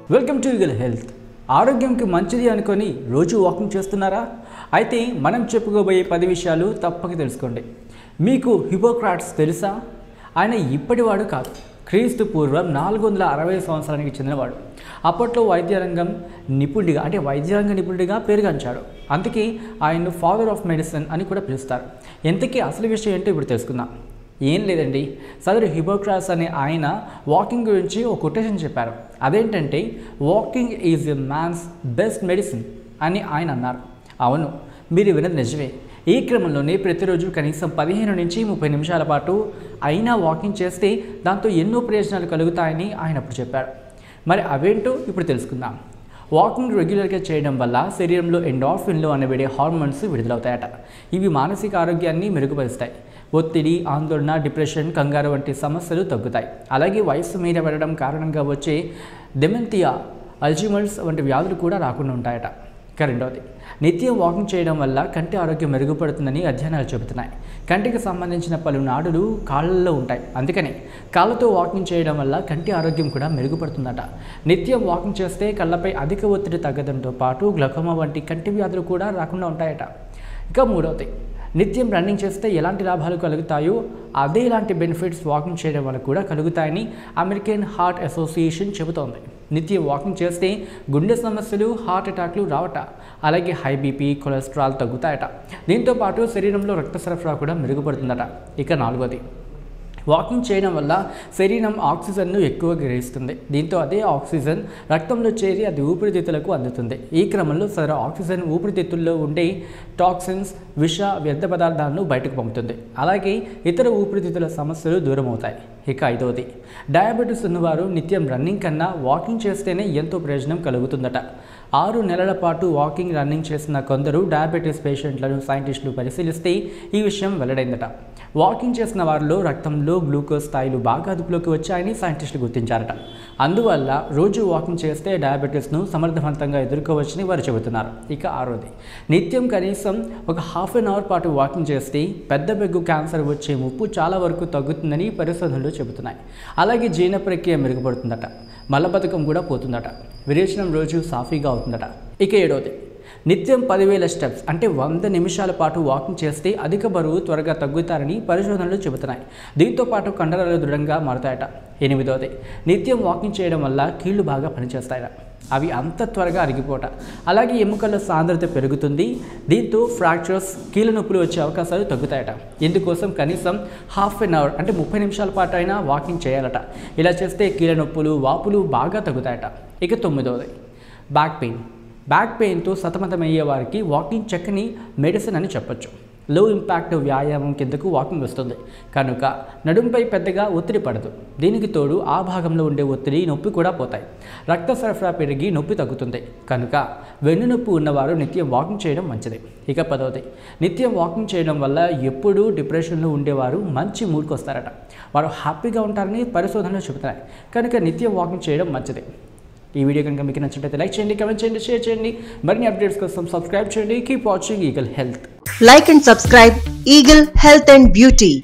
Welcome to Eagle Health ఆరోగ్యంకి మంచిది అనుకొని రోజు వాకింగ్ చేస్తున్నారా అయితే మనం చెప్పుకోబోయే పది విషయాలు తప్పక తెలుసుకోండి మీకు హిపోక్రాట్స్ తెలుసా ఆయన ఇప్పటివాడు కాదు క్రీస్తు పూర్వం నాలుగు వందల అరవై సంవత్సరానికి చెందినవాడు అప్పట్లో వైద్య రంగం నిపుణుడిగా అంటే వైద్య రంగ నిపుణుడిగా పేరుగాంచాడు అందుకే ఆయన్ను ఫాదర్ ఆఫ్ మెడిసిన్ అని కూడా పిలుస్తారు ఎంతకీ అసలు విషయం ఏంటో ఇప్పుడు తెలుసుకుందాం ఏం లేదండి సదరు హిపోక్రాస్ అనే ఆయన వాకింగ్ గురించి ఒక కొటేషన్ చెప్పారు అదేంటంటే walking is a man's best medicine అని ఆయన అన్నారు అవును మీరు విన్నది నిజమే ఈ క్రమంలోనే ప్రతిరోజు కనీసం పదిహేను నుంచి ముప్పై నిమిషాల పాటు అయినా వాకింగ్ చేస్తే దాంతో ఎన్నో ప్రయోజనాలు కలుగుతాయని ఆయన అప్పుడు చెప్పారు మరి అవేంటో ఇప్పుడు తెలుసుకుందాం వాకింగ్ రెగ్యులర్గా చేయడం వల్ల శరీరంలో ఎండార్ఫిన్లు అనబడే హార్మోన్స్ విడుదలవుతాయట ఇవి మానసిక ఆరోగ్యాన్ని మెరుగుపరుస్తాయి ఒత్తిడి ఆందోళన డిప్రెషన్ కంగారు వంటి సమస్యలు తగ్గుతాయి అలాగే వయస్సు మీద పడడం కారణంగా వచ్చే డెమెంతియా అల్జిమర్స్ వంటి వ్యాధులు కూడా రాకుండా ఉంటాయట ఇక రెండవది నిత్యం వాకింగ్ చేయడం వల్ల కంటి ఆరోగ్యం మెరుగుపడుతుందని అధ్యయనాలు చెబుతున్నాయి కంటికి సంబంధించిన పలు నాడులు కాళ్ళల్లో ఉంటాయి అందుకని కాళ్ళతో వాకింగ్ చేయడం వల్ల కంటి ఆరోగ్యం కూడా మెరుగుపడుతుందట నిత్యం వాకింగ్ చేస్తే కళ్ళపై అధిక ఒత్తిడి తగ్గడంతో పాటు గ్లకోమా వంటి కంటి వ్యాధులు కూడా రాకుండా ఉంటాయట ఇక మూడవది నిత్యం రన్నింగ్ చేస్తే ఎలాంటి లాభాలు కలుగుతాయో అదే ఇలాంటి బెనిఫిట్స్ వాకింగ్ చేయడం వల్ల కూడా కలుగుతాయని అమెరికన్ హార్ట్ అసోసియేషన్ చెబుతోంది నిత్యం వాకింగ్ చేస్తే గుండె సమస్యలు హార్ట్ అటాక్లు రావట అలాగే హై బీపీ కొలెస్ట్రాల్ తగ్గుతాయట దీంతో పాటు శరీరంలో రక్త సరఫరా కూడా మెరుగుపడుతుందట ఇక నాలుగోది వాకింగ్ చేయడం వల్ల శరీరం ఆక్సిజన్ను ఎక్కువ గ్రహిస్తుంది దీంతో అదే ఆక్సిజన్ రక్తంలో చేరి అది ఊపిరితిత్తులకు అందుతుంది ఈ క్రమంలో సర ఆక్సిజన్ ఊపిరితిత్తుల్లో ఉండే టాక్సిన్స్ విష వ్యర్థ పదార్థాలను బయటకు పంపుతుంది అలాగే ఇతర ఊపిరితిత్తుల సమస్యలు దూరం అవుతాయి ఇక ఐదవది డయాబెటీస్ ఉన్నవారు నిత్యం రన్నింగ్ కన్నా వాకింగ్ చేస్తేనే ఎంతో ప్రయోజనం కలుగుతుందట ఆరు నెలల పాటు వాకింగ్ రన్నింగ్ చేసిన కొందరు డయాబెటీస్ పేషెంట్లను సైంటిస్టులు పరిశీలిస్తే ఈ విషయం వెల్లడైందట వాకింగ్ చేసిన వారిలో రక్తంలో గ్లూకోజ్ స్థాయిలు బాగా అదుపులోకి వచ్చాయని సైంటిస్టులు గుర్తించారట అందువల్ల రోజు వాకింగ్ చేస్తే డయాబెటీస్ను సమర్థవంతంగా ఎదుర్కోవచ్చని వారు చెబుతున్నారు ఇక ఆరోది నిత్యం కనీసం ఒక హాఫ్ అన్ అవర్ పాటు వాకింగ్ చేస్తే పెద్ద బెగ్గు క్యాన్సర్ వచ్చే ముప్పు చాలా వరకు తగ్గుతుందని పరిశోధనలు చెబుతున్నాయి అలాగే జీర్ణ ప్రక్రియ మెరుగుపడుతుందట మలబద్ధకం కూడా పోతుందట విరేచనం రోజు సాఫీగా అవుతుందట ఇక ఏడవది నిత్యం పదివేల స్టెప్స్ అంటే వంద నిమిషాల పాటు వాకింగ్ చేస్తే అధిక బరువు త్వరగా తగ్గుతారని పరిశోధనలు చెబుతున్నాయి దీంతో పాటు కండరాలు దృఢంగా మారుతాయట ఎనిమిదవది నిత్యం వాకింగ్ చేయడం వల్ల కీళ్లు బాగా పనిచేస్తాయట అవి అంత త్వరగా అరిగిపోట అలాగే ఎముకల సాంద్రత పెరుగుతుంది దీంతో ఫ్రాక్చర్స్ కీళ్ళ నొప్పులు వచ్చే అవకాశాలు తగ్గుతాయట ఇందుకోసం కనీసం హాఫ్ అన్ అవర్ అంటే ముప్పై నిమిషాల పాటు అయినా వాకింగ్ చేయాలట ఇలా చేస్తే కీళ్ళ నొప్పులు వాపులు బాగా తగ్గుతాయట ఇక తొమ్మిదవది బ్యాక్ పెయిన్ బ్యాక్ పెయిన్తో సతమతమయ్యే వారికి వాకింగ్ చక్కని మెడిసిన్ అని చెప్పొచ్చు లో ఇంపాక్ట్ వ్యాయామం కిందకు వాకింగ్ వస్తుంది కనుక నడుంపై పెద్దగా ఒత్తిడి పడదు దీనికి తోడు ఆ భాగంలో ఉండే ఒత్తిడి నొప్పి కూడా పోతాయి రక్త సరఫరా పెరిగి నొప్పి తగ్గుతుంది కనుక వెన్నునొప్పి ఉన్నవారు నిత్యం వాకింగ్ చేయడం మంచిది ఇక పదవది నిత్యం వాకింగ్ చేయడం వల్ల ఎప్పుడూ డిప్రెషన్లో ఉండేవారు మంచి మూడ్కి వస్తారట వారు హ్యాపీగా ఉంటారని పరిశోధనలు చెబుతున్నాయి కనుక నిత్యం వాకింగ్ చేయడం మంచిది ఈ వీడియో కనుక మీకు నచ్చినట్లయితే లైక్ చేయండి కమెంట్ చేయండి షేర్ చేయండి మరిన్ని అప్డేట్స్ కోసం సబ్స్క్రైబ్ చేయండి keep watching Eagle Health Like and subscribe Eagle Health and Beauty.